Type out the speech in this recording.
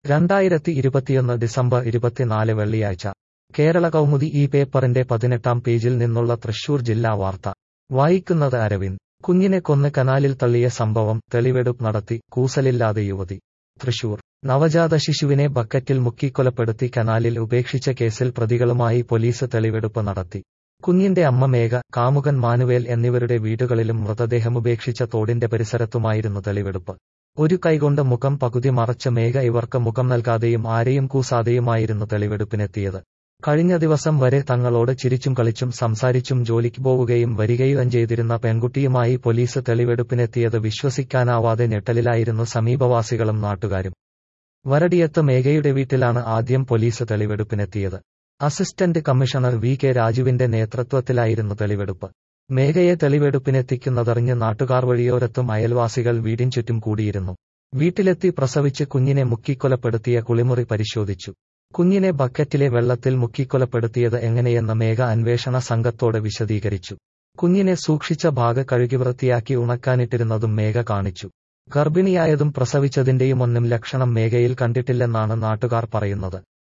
രണ്ടായിരത്തി ഇരുപത്തിയൊന്ന് ഡിസംബർ ഇരുപത്തിനാല് വെള്ളിയാഴ്ച കേരള കൗമുദി ഈ പേപ്പറിന്റെ പതിനെട്ടാം പേജിൽ നിന്നുള്ള തൃശൂർ ജില്ലാ വാർത്ത വായിക്കുന്നത് അരവിന്ദ് കുഞ്ഞിനെ കൊന്ന് കനാലിൽ തള്ളിയ സംഭവം തെളിവെടുപ്പ് നടത്തി കൂസലില്ലാതെ യുവതി തൃശൂർ നവജാത ശിശുവിനെ ബക്കറ്റിൽ മുക്കിക്കൊലപ്പെടുത്തി കനാലിൽ ഉപേക്ഷിച്ച കേസിൽ പ്രതികളുമായി പോലീസ് തെളിവെടുപ്പ് നടത്തി കുഞ്ഞിന്റെ അമ്മ മേഘ കാമുകൻ മാനുവേൽ എന്നിവരുടെ വീടുകളിലും മൃതദേഹമുപേക്ഷിച്ച തോടിന്റെ പരിസരത്തുമായിരുന്നു തെളിവെടുപ്പ് ഒരു കൈകൊണ്ട് മുഖം പകുതി മറച്ച മേഘ ഇവർക്ക് മുഖം നൽകാതെയും ആരെയും കൂസാതെയുമായിരുന്നു തെളിവെടുപ്പിനെത്തിയത് കഴിഞ്ഞ ദിവസം വരെ തങ്ങളോട് ചിരിച്ചും കളിച്ചും സംസാരിച്ചും ജോലിക്ക് പോവുകയും വരികയും ചെയ്തിരുന്ന പെൺകുട്ടിയുമായി പോലീസ് തെളിവെടുപ്പിനെത്തിയത് വിശ്വസിക്കാനാവാതെ ഞെട്ടലിലായിരുന്നു സമീപവാസികളും നാട്ടുകാരും വരടിയത്ത് മേഘയുടെ വീട്ടിലാണ് ആദ്യം പോലീസ് തെളിവെടുപ്പിനെത്തിയത് അസിസ്റ്റന്റ് കമ്മീഷണർ വി കെ രാജുവിന്റെ നേതൃത്വത്തിലായിരുന്നു തെളിവെടുപ്പ് മേഘയെ തെളിവെടുപ്പിനെത്തിക്കുന്നതറിഞ്ഞ് നാട്ടുകാർ വഴിയോരത്തും അയൽവാസികൾ വീടിൻ ചുറ്റും കൂടിയിരുന്നു വീട്ടിലെത്തി പ്രസവിച്ച് കുഞ്ഞിനെ മുക്കിക്കൊലപ്പെടുത്തിയ കുളിമുറി പരിശോധിച്ചു കുഞ്ഞിനെ ബക്കറ്റിലെ വെള്ളത്തിൽ മുക്കിക്കൊലപ്പെടുത്തിയത് എങ്ങനെയെന്ന് മേഘ അന്വേഷണ സംഘത്തോട് വിശദീകരിച്ചു കുഞ്ഞിനെ സൂക്ഷിച്ച ഭാഗ കഴുകി വൃത്തിയാക്കി ഉണക്കാനിട്ടിരുന്നതും മേഘ കാണിച്ചു ഗർഭിണിയായതും പ്രസവിച്ചതിന്റെയും ഒന്നും ലക്ഷണം മേഘയിൽ കണ്ടിട്ടില്ലെന്നാണ് നാട്ടുകാർ പറയുന്നത്